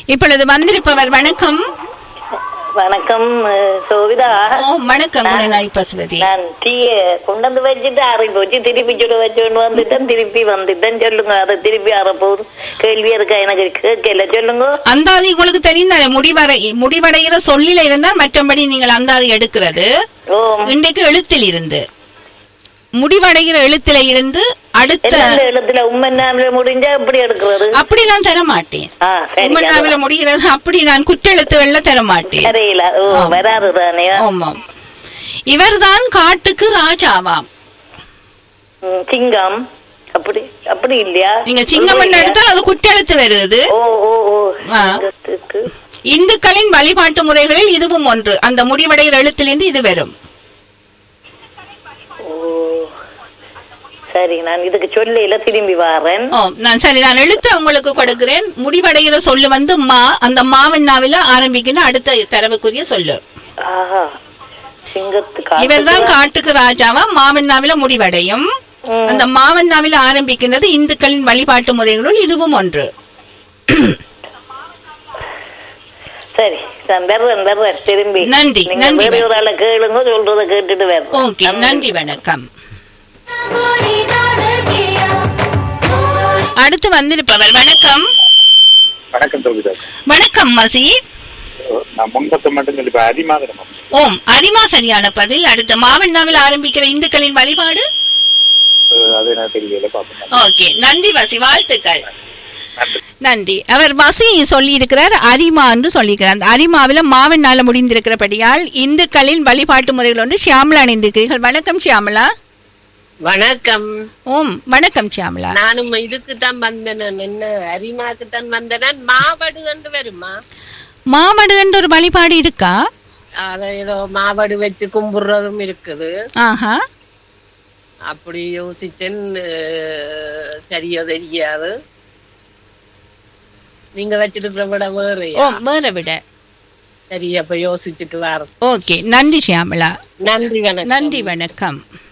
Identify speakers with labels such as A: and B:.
A: இப்பொழுது வந்திருப்பவர் வணக்கம்
B: வணக்கம் அஹ், சோவிதா
A: ஓ வணக்கம் குணநாய் பசுபதி
B: நான் டீய கொண்டு வந்து வச்சுட்டு அரை போச்சு திருப்பி சுட வச்சுட்டு வந்துட்டேன் திருப்பி வந்துட்டேன் சொல்லுங்க அதை திருப்பி அரைப்போகுது கேள்வி இருக்கா எனக்கு கேட்கல சொல்லுங்க
A: அந்தாதி உங்களுக்கு தெரியும் தானே முடிவடை முடிவடைகிற சொல்லில இருந்தால் மற்றபடி நீங்கள் அந்தாதி எடுக்கிறது
B: ஓ
A: இன்றைக்கு எழுத்தில் இருந்து முடிவடைகிற எழுத்துல இருந்து அடுத்த
B: எந்தெந்த இடத்துல உண்மைநாமில முடிஞ்சா எப்படி எடுக்கிறது
A: அப்படி நான் தர மாட்டேன்
B: ஆ சரி
A: உம்மன்னாவில முடிகிறது அப்படி நான் குற்றெழுத்துகள்ல தர மாட்டேன்
B: தெரியல ஓ வராது தானே
A: ஆமாம் இவர்தான் காட்டுக்கு ராஜாவாம்
B: ம், சிங்கம் அப்படி அப்படி இல்லையா
A: நீங்க சிங்கம் எடுத்தால் அது குற்றெழுத்து வருது
B: ஓ ஓ ஓ
A: ஆ.
B: சிங்கத்துக்கு
A: இந்துக்களின் வழிபாட்டு முறைகளில் இதுவும் ஒன்று அந்த முடிவடைகிற எழுத்திலிருந்து இது வரும்
B: ஓ சரி நான் இதுக்கு சொல்லல திரும்பி வாரேன்
A: ஓ நான் சரி நான் எழுத்து உங்களுக்கு கொடுக்கிறேன் முடிவடைகிற சொல்லு வந்து மா அந்த மாவின் நாவில ஆரம்பிக்கின்ற அடுத்த தரவுக்குரிய சொல்லு
B: ஆஹா சிங்கத்துக்கு
A: இவர்தான் காட்டுக்கு ராஜாவா மாவின் நாவில முடிவடையும்
B: ம்.
A: அந்த மாவன் நாவில ஆரம்பிக்கின்றது இந்துக்களின் வழிபாட்டு முறைகளுள் இதுவும் ஒன்று
B: சரி நான் வர்றேன் வர்றேன் திரும்பி
A: நன்றி,
B: நீங்க
A: நன்றி.
B: வேற ஒரு ஆளை கேளுங்க சொல்றத கேட்டுட்டு வர்றேன்
A: ஓகே நன்றி வணக்கம் அடுத்து வந்திருப்பவர் வணக்கம்
C: வணக்கம் தோபிதா
A: வணக்கம் மசி
C: நான் முன்பத்தை மட்டும் சொல்லி இப்ப அதிமாதனம்
A: ஓம் அரிமா சரியான பதில் அடுத்த மாவண்ணாவில் ஆரம்பிக்கிற இந்துக்களின் வழிபாடு
C: அது நான் தெரியல பாப்பேன்
A: ஓகே நன்றி வசி வாழ்த்துக்கள்
C: நன்றி
A: நன்றி அவர் வசி சொல்லி இருக்கிறார் அரிமா என்று சொல்லியிருக்கிறார் அந்த அரிமாவில மாவண்ணால முடிந்திருக்கிறபடியால் இந்துக்களின் வழிபாட்டு முறைகள் ஒன்று ஷியாமலா அணிந்திருக்கிறீர்கள் வணக்கம் ஷியாமலா
D: வணக்கம்
A: ஓம் வணக்கம் ஷியாமலா
D: நானும் இதுக்கு தான் வந்தேன் என்ன அரிமாக்கு தான் வந்தேன் மாவடு என்று வருமா
A: மாவடு என்ற ஒரு வழிபாடு இருக்கா
D: அத ஏதோ மாவடு வச்சு கும்பிடுறதும் இருக்குது
A: ஆஹா
D: அப்படி யோசிச்சேன் அஹ், சரியா தெரியாது நீங்க வச்சிருக்கிற விட வேறு
A: ஓ வேற விட
D: சரி அப்ப யோசிச்சுட்டு வர
A: ஓகே நன்றி ஷியாமலா
D: நன்றி வணக்கம்
A: நன்றி வணக்கம்